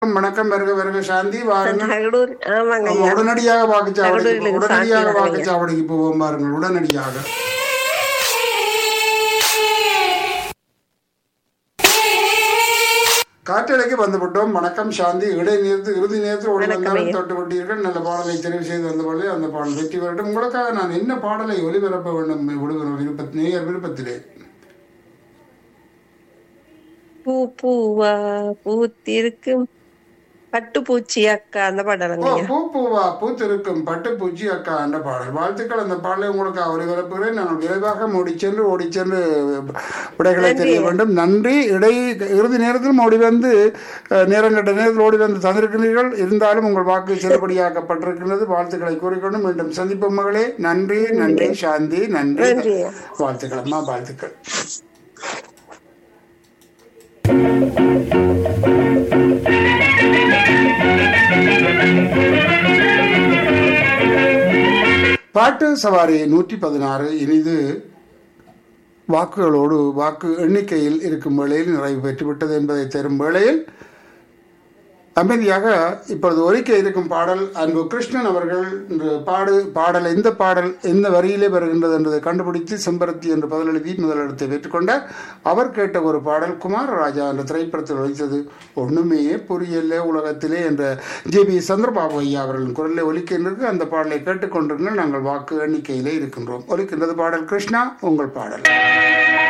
வணக்கம் வருக வருக சாந்தி வாருங்கள் தகடூர் ஆமாங்க ஆமா, ஐயா உடனடியாக வாக்குச்சாவடிக்கு தகடூரில் உடனடியாக சாந்தி வாக்குச்சாவடிக்கு போவோம் பாருங்கள் உடனடியாக காற்றலைக்கு வந்துவிட்டோம் வணக்கம் சாந்தி இடை நேரத்து இறுதி நேரத்தில் ஓடி வந்தாலும் தொட்டு விட்டீர்கள் நல்ல பாடலை தெரிவு செய்து வந்த பாடலை அந்த பாடல் வெற்றி பெறட்டும் உங்களுக்காக நான் என்ன பாடலை ஒளிபரப்ப வேண்டும் விடுகிற விருப்பத் நேயர் விருப்பத்திலே பூ பூவா பூத்திருக்கும் பட்டுப்பூச்சி அக்கா அந்த பாடலங்க ஓ ஐயா பூ பூவா பூத்திருக்கும் பட்டுப்பூச்சி அக்கா என்ற பாடல் வாழ்த்துக்கள் அந்த பாடலை உங்களுக்கு ஒளிபரப்புகிறேன் நான் விரைவாக ஓடிச் சென்று ஓடிச் சென்று விடைகளை தெரிய வேண்டும் நன்றி இடை இறுதி நேரத்திலும் ஓடி வந்து அஹ், நேரம் கட்ட நேரத்தில் ஓடி வந்து தந்திருக்கிறீர்கள் இருந்தாலும் உங்கள் வாக்கு செல்லுபடியாக்கப்பட்டிருக்கின்றது வாழ்த்துக்களை கூறிக்கொண்டு மீண்டும் சந்திப்போம் மகளே நன்றி நன்றி சாந்தி நன்றி நன்றி ஐயா. வாழ்த்துக்கள் அம்மா வாழ்த்துக்கள் பாட்டு சவாரி நூற்றி பதினாறு இனிது வாக்குகளோடு வாக்கு எண்ணிக்கையில் இருக்கும் வேளையில் நிறைவு பெற்றுவிட்டது என்பதை தரும் வேளையில் அமைதியாக இப்பொழுது ஒலிக்க இருக்கும் பாடல் அன்பு கிருஷ்ணன் அவர்கள் இன்று பாடு பாடல் எந்த பாடல் எந்த வரியிலே வருகின்றது என்பதை கண்டுபிடித்து செம்பருத்தி என்று பதிலெழுதி முதலிடத்தை பெற்றுக்கொண்டார் அவர் கேட்ட ஒரு பாடல் குமாரராஜா என்ற திரைப்படத்தில் ஒலித்தது ஒண்ணுமே புரியல உலகத்திலே என்ற ஜே பி சந்திரபாபு ஐயா அவர்களின் குரலில் ஒலிக்கின்றது அந்த பாடலை கேட்டுக்கொண்டிருங்கள் நாங்கள் வாக்கு எண்ணிக்கையிலே இருக்கின்றோம் ஒலிக்கின்றது பாடல் கிருஷ்ணா உங்கள் பாடல்